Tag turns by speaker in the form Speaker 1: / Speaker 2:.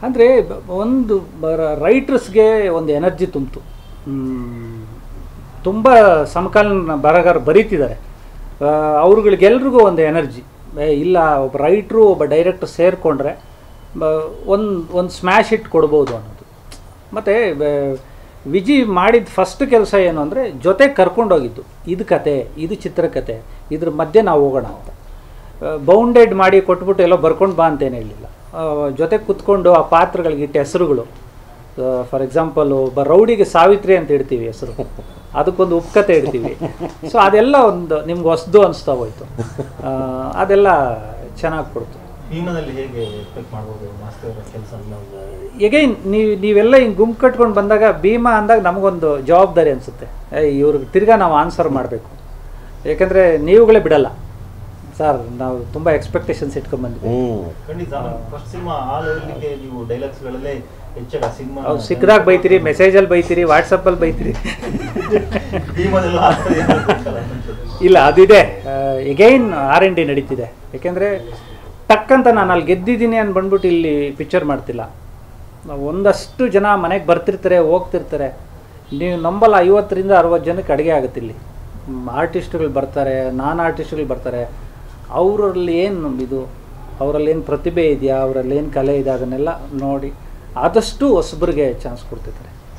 Speaker 1: ಅಂದರೆ ಒಂದು ರೈಟರ್ಸ್ಗೆ ಒಂದು ಎನರ್ಜಿ ತುಂಬಿತು ತುಂಬ ಸಮಕಾಲೀನ ಬರಗಾರ ಬರೀತಿದ್ದಾರೆ ಆ, ಅವ್ರುಗಳಿಗೆಲ್ರಿಗೂ ಒಂದು ಎನರ್ಜಿ ಇಲ್ಲ ಒಬ್ಬ ರೈಟ್ರು ಒಬ್ಬ ಡೈರೆಕ್ಟರ್ ಸೇರಿಕೊಂಡ್ರೆ ಒಂದು ಒಂದು ಸ್ಮ್ಯಾಶ್ ಹಿಟ್ ಕೊಡ್ಬೋದು ಅನ್ನೋದು ಮತ್ತು ವಿಜಿ ಮಾಡಿದ ಫಸ್ಟ್ ಕೆಲಸ ಏನು ಅಂದರೆ ಜೊತೆ ಕರ್ಕೊಂಡೋಗಿದ್ದು ಇದು ಕತೆ ಇದು ಚಿತ್ರಕತೆ ಇದ್ರ ಮಧ್ಯೆ ನಾವು ಹೋಗೋಣ ಅಂತ ಬೌಂಡೆಡ್ ಮಾಡಿ ಕೊಟ್ಬಿಟ್ಟು ಎಲ್ಲೋ ಬರ್ಕೊಂಡು ಬಾ ಅಂತೇನು ಹೇಳಿಲ್ಲ ಜೊತೆ ಕುತ್ಕೊಂಡು ಆ ಪಾತ್ರಗಳಿಗೆ ಇಟ್ಟ ಹೆಸರುಗಳು ಫಾರ್ ಎಕ್ಸಾಂಪಲ್ ಒಬ್ಬ ರೌಡಿಗೆ ಸಾವಿತ್ರಿ ಅಂತ ಇಡ್ತೀವಿ ಹೆಸರು ಅದಕ್ಕೊಂದು ಉಪಕತೆ ಇಡ್ತೀವಿ ಸೊ ಅದೆಲ್ಲ ಒಂದು ನಿಮ್ಗೆ ಹೊಸ್ದು ಅನಿಸ್ತಾ ಹೋಯ್ತು ಆ, ಅದೆಲ್ಲ ಚೆನ್ನಾಗಿ ಕೊಡ್ತು
Speaker 2: ಭೀಮನಲ್ಲಿ ಹೇಗೆ ಎಕ್ಸ್ಪೆಕ್ಟ್ ಮಾಡ್ಬೋದು ಮಾಸ್ತಿ ಅವರ ಕೆಲಸ
Speaker 1: ಎಗೈನ್ ನೀವು ನೀವೆಲ್ಲ ಹಿಂಗೆ ಗುಂಪು ಕಟ್ಕೊಂಡು ಬಂದಾಗ ಭೀಮಾ ಅಂದಾಗ ನಮಗೊಂದು ಜವಾಬ್ದಾರಿ ಅನಿಸುತ್ತೆ ಇವ್ರಿಗೆ ತಿರ್ಗಾ ನಾವು ಆನ್ಸರ್ ಮಾಡಬೇಕು ಯಾಕಂದರೆ ನೀವುಗಳೇ ಬಿಡಲ್ಲ ಸರ್ ನಾವು ತುಂಬ ಎಕ್ಸ್ಪೆಕ್ಟೇಷನ್ಸ್ ಇಟ್ಕೊಂಡು ಬಂದ್ವಿ
Speaker 3: ಹ್ಮ್
Speaker 2: ಖಂಡಿತ ಫಸ್ಟ್ ಸಿನಿಮಾ ಆ ಲೆವೆಲ್ಗೆ ನೀವು ಡೈಲಾಗ್ಸ್ಗಳಲ್ಲೇ ಹೆಚ್ಚಾಗ ಸಿನಿಮಾ
Speaker 1: ಅವ್ರು ಸಿಕ್ಕದಾಗ ಬೈತೀರಿ ಮೆಸೇಜಲ್ಲಿ ಬೈತೀರಿ ವಾಟ್ಸಪ್ಪಲ್ಲಿ ಬೈತೀರಿ
Speaker 2: ಭೀಮದೆಲ್ಲ ಆಗ್ತದೆ ಅಂತ ಗೊತ್ತಲ್ಲ ಅನ್ಸುತ್ತೆ.
Speaker 1: ಇಲ್ಲ ಅದಿದೆ ಎಗೈನ್ ಆರ್ ಎನ್ ಡಿ ನಡೀತಿದೆ ಯಾಕೆಂದರೆ ಟಕ್ ಅಂತ ನಾನು ಅಲ್ಲಿ ಗೆದ್ದಿದ್ದೀನಿ ಅಂತ ಬಂದ್ಬಿಟ್ಟು ಇಲ್ಲಿ ಪಿಕ್ಚರ್ ಮಾಡ್ತಿಲ್ಲ ನಾವು ಒಂದಷ್ಟು ಜನ ಮನೆಗೆ ಬರ್ತಿರ್ತಾರೆ ಹೋಗ್ತಿರ್ತಾರೆ ನೀವು ನಂಬಲ್ಲ ಐವತ್ತರಿಂದ ಅರವತ್ತು ಜನಕ್ಕೆ ಅಡುಗೆ ಆಗುತ್ತೆ ಇಲ್ಲಿ ಆರ್ಟಿಸ್ಟ್ಗಳು ಬರ್ತಾರೆ ನಾನ್ ಆರ್ಟಿಸ್ಟ್ಗಳು ಬರ್ತಾರೆ ಅವರಲ್ಲಿ ಏನು ಇದು ಅವರಲ್ಲಿ ಏನು ಪ್ರತಿಭೆ ಇದೆಯಾ ಅವರಲ್ಲಿ ಏನು ಕಲೆ ಇದೆ ಅದನ್ನೆಲ್ಲ ನೋಡಿ ಆದಷ್ಟು ಹೊಸಬರಿಗೆ ಚಾನ್ಸ್ ಕೊಡ್ತಿದ್ದಾರೆ